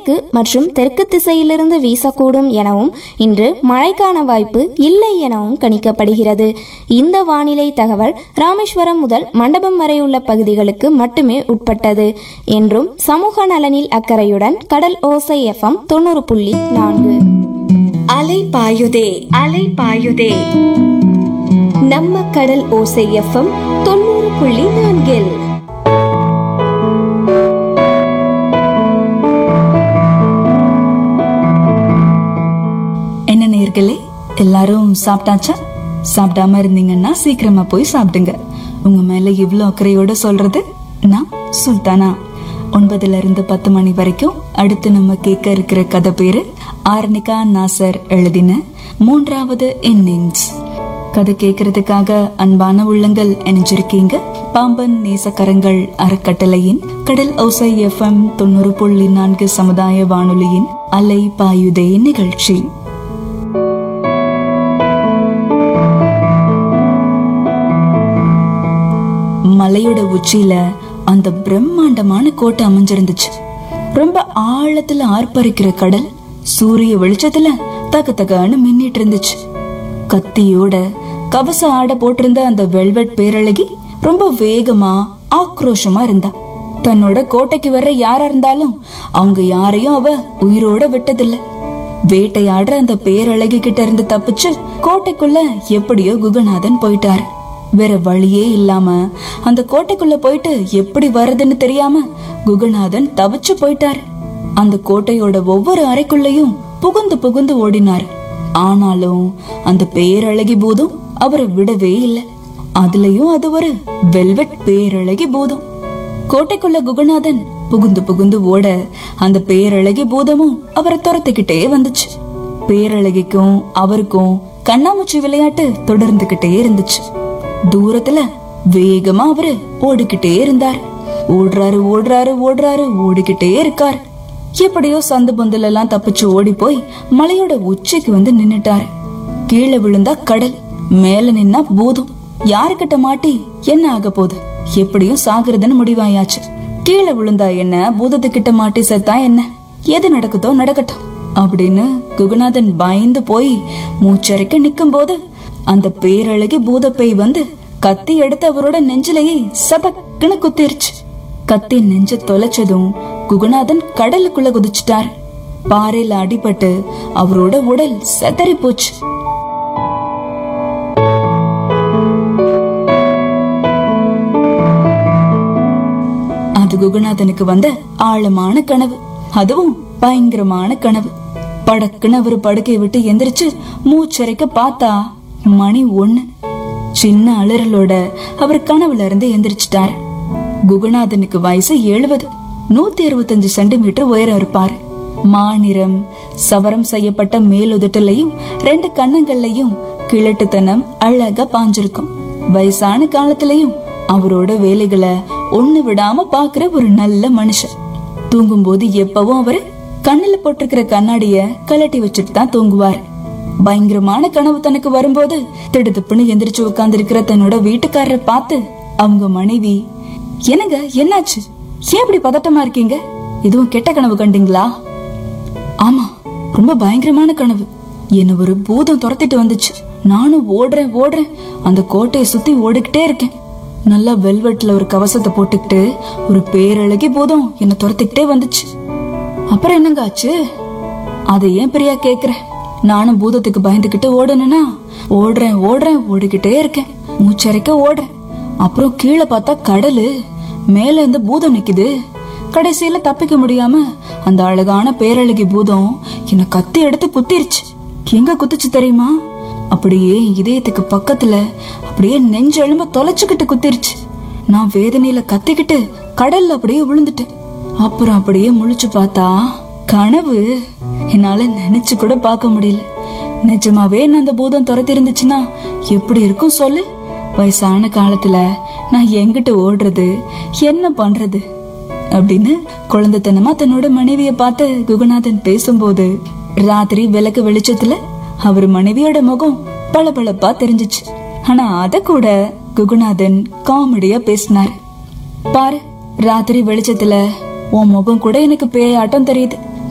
வடக்கு மற்றும் தெற்கு திசையிலிருந்து வீசக்கூடும் எனவும் இன்று மழைக்கான வாய்ப்பு இல்லை எனவும் கணிக்கப்படுகிறது இந்த வானிலை தகவல் ராமேஸ்வரம் முதல் மண்டபம் வரை உள்ள பகுதிகளுக்கு மட்டுமே உட்பட்டது என்றும் சமூக நலனில் அக்கறையுடன் கடல் ஓசை எஃப்எம் தொண்ணூறு புள்ளி நான்கு அலை பாயுதே அலை பாயுதே நம்ம கடல் ஓசை எஃப்எம் தொண்ணூறு புள்ளி நான்கில் என்ன நேர்களே எல்லாரும் சாப்பிட்டாச்சா சாப்பிடாம இருந்தீங்கன்னா சீக்கிரமா போய் சாப்பிடுங்க உங்க மேல இவ்ளோ அக்கறையோட சொல்றது நான் சுல்தானா ஒன்பதுல இருந்து பத்து மணி வரைக்கும் அடுத்து நம்ம கேட்க இருக்கிற கதை பேரு ஆர்னிகா நாசர் எழுதின மூன்றாவது இன்னிங்ஸ் கதை கேட்கறதுக்காக அன்பான உள்ளங்கள் இணைஞ்சிருக்கீங்க பாம்பன் நேசக்கரங்கள் அறக்கட்டளையின் கடல் ஓசை எஃப்எம் தொண்ணூறு புள்ளி நான்கு சமுதாய வானொலியின் அலை பாயுதே நிகழ்ச்சி மலையோட உச்சியில அந்த பிரம்மாண்டமான கோட்டை அமைஞ்சிருந்துச்சு ரொம்ப ஆழத்துல ஆர்ப்பரிக்கிற கடல் சூரிய வெளிச்சத்துல தக தகன்னு மின்னிட்டு இருந்துச்சு கத்தியோட கவச ஆடை போட்டிருந்த அந்த வெல்வெட் பேரழகி ரொம்ப வேகமா ஆக்ரோஷமா இருந்தா தன்னோட கோட்டைக்கு வர்ற யாரா இருந்தாலும் அவங்க யாரையும் அவ உயிரோட விட்டதில்ல வேட்டையாடுற அந்த பேரழகி கிட்ட இருந்து தப்பிச்சு கோட்டைக்குள்ள எப்படியோ குகநாதன் போயிட்டாரு வேற வழியே இல்லாம அந்த கோட்டைக்குள்ள போயிட்டு எப்படி வர்றதுன்னு தெரியாம குகநாதன் தவிச்சு போயிட்டாரு அந்த கோட்டையோட ஒவ்வொரு அறைக்குள்ளயும் புகுந்து புகுந்து ஓடினாரு ஆனாலும் அந்த பேரழகி பூதம் அவரை விடவே இல்லை அதுலயும் அது ஒரு வெல்வெட் பேரழகி பூதம் கோட்டைக்குள்ள குகநாதன் புகுந்து புகுந்து ஓட அந்த பேரழகி பூதமும் அவரை துரத்துக்கிட்டே வந்துச்சு பேரழகிக்கும் அவருக்கும் கண்ணாமூச்சி விளையாட்டு தொடர்ந்துகிட்டே இருந்துச்சு தூரத்துல வேகமா அவரு ஓடிக்கிட்டே இருந்தார் ஓடுறாரு ஓடுறாரு ஓடுறாரு ஓடிக்கிட்டே இருக்காரு எப்படியோ சந்து பொந்துல எல்லாம் தப்பிச்சு ஓடி போய் மலையோட உச்சிக்கு வந்து நின்னுட்டாரு கீழே விழுந்தா கடல் மேல நின்னா பூதம் யாருக்கிட்ட மாட்டி என்ன ஆக போகுது எப்படியும் சாகுறதுன்னு முடிவாயாச்சு கீழே விழுந்தா என்ன பூதத்துக்கிட்ட மாட்டி செத்தா என்ன எது நடக்குதோ நடக்கட்டும் அப்படின்னு குகநாதன் பயந்து போய் மூச்சரைக்க நிக்கும் போது அந்த பேரழகி பூதப்பேய் வந்து கத்தி எடுத்து அவரோட நெஞ்சிலேயே சதக்குன்னு குத்திருச்சு கத்தி நெஞ்ச தொலைச்சதும் குகநாதன் கடலுக்குள்ள குதிச்சிட்டார் பாறையில அடிபட்டு அவரோட உடல் செதறி போச்சு அது குகநாதனுக்கு வந்த ஆழமான கனவு அதுவும் பயங்கரமான கனவு படக்குன்னு அவர் படுக்கை விட்டு எந்திரிச்சு மூச்சரைக்க பார்த்தா மணி ஒண்ணு சின்ன அலறலோட அவர் கனவுல இருந்து எந்திரிச்சிட்டாரு குகநாதனுக்கு வயசு எழுபது நூத்தி அறுபத்தஞ்சு சென்டிமீட்டர் உயரம் இருப்பாரு மாநிறம் சவரம் செய்யப்பட்ட மேலுதட்டலையும் ரெண்டு கண்ணங்கள்லயும் கிழட்டுத்தனம் அழகா பாஞ்சிருக்கும் வயசான காலத்திலயும் அவரோட வேலைகளை ஒண்ணு விடாம பாக்குற ஒரு நல்ல மனுஷன் தூங்கும்போது எப்பவும் அவரு கண்ணுல போட்டிருக்கிற கண்ணாடிய கலட்டி வச்சுட்டு தான் தூங்குவாரு பயங்கரமான கனவு தனக்கு வரும்போது திடுதுப்புன்னு எந்திரிச்சு உட்கார்ந்து தன்னோட வீட்டுக்காரரை பார்த்து அவங்க மனைவி என்னங்க என்னாச்சு ஏன் இப்படி பதட்டமா இருக்கீங்க எதுவும் கெட்ட கனவு கண்டீங்களா ஆமா ரொம்ப பயங்கரமான கனவு என்ன ஒரு பூதம் துரத்திட்டு வந்துச்சு நானும் ஓடுறேன் ஓடுறேன் அந்த கோட்டையை சுத்தி ஓடிக்கிட்டே இருக்கேன் நல்லா வெல்வெட்ல ஒரு கவசத்தை போட்டுக்கிட்டு ஒரு பேரழகி பூதம் என்ன துரத்திக்கிட்டே வந்துச்சு அப்புறம் என்னங்க ஆச்சு அதை ஏன் பிரியா கேக்குற நானும் பூதத்துக்கு பயந்துகிட்டு ஓடணும்னா ஓடுறேன் ஓடுறேன் ஓடிக்கிட்டே இருக்கேன் மூச்சரைக்க ஓடுறேன் அப்புறம் கீழே பார்த்தா கடலு மேல இருந்து பூதம் நிக்குது கடைசியில தப்பிக்க முடியாம அந்த அழகான பேரழகி பூதம் என்ன கத்தி எடுத்து குத்திருச்சு எங்க குத்துச்சு தெரியுமா அப்படியே இதயத்துக்கு பக்கத்துல அப்படியே நெஞ்செலும்ப தொலைச்சுக்கிட்டு குத்திருச்சு நான் வேதனையில கத்திக்கிட்டு கடல்ல அப்படியே விழுந்துட்டேன் அப்புறம் அப்படியே முழிச்சு பார்த்தா கனவு என்னால நினைச்சு கூட பார்க்க முடியல நிஜமாவே என்ன அந்த பூதம் துரத்தி இருந்துச்சுன்னா எப்படி இருக்கும் சொல்லு வயசான காலத்துல நான் எங்கிட்ட ஓடுறது என்ன பண்றது அப்படின்னு குழந்தைத்தனமா தன்னோட மனைவிய பார்த்து குகநாதன் பேசும்போது ராத்திரி விளக்கு வெளிச்சத்துல அவர் மனைவியோட முகம் பளபளப்பா தெரிஞ்சுச்சு ஆனா அத கூட குகநாதன் காமெடியா பேசினாரு பாரு ராத்திரி வெளிச்சத்துல உன் முகம் கூட எனக்கு பேயாட்டம் தெரியுது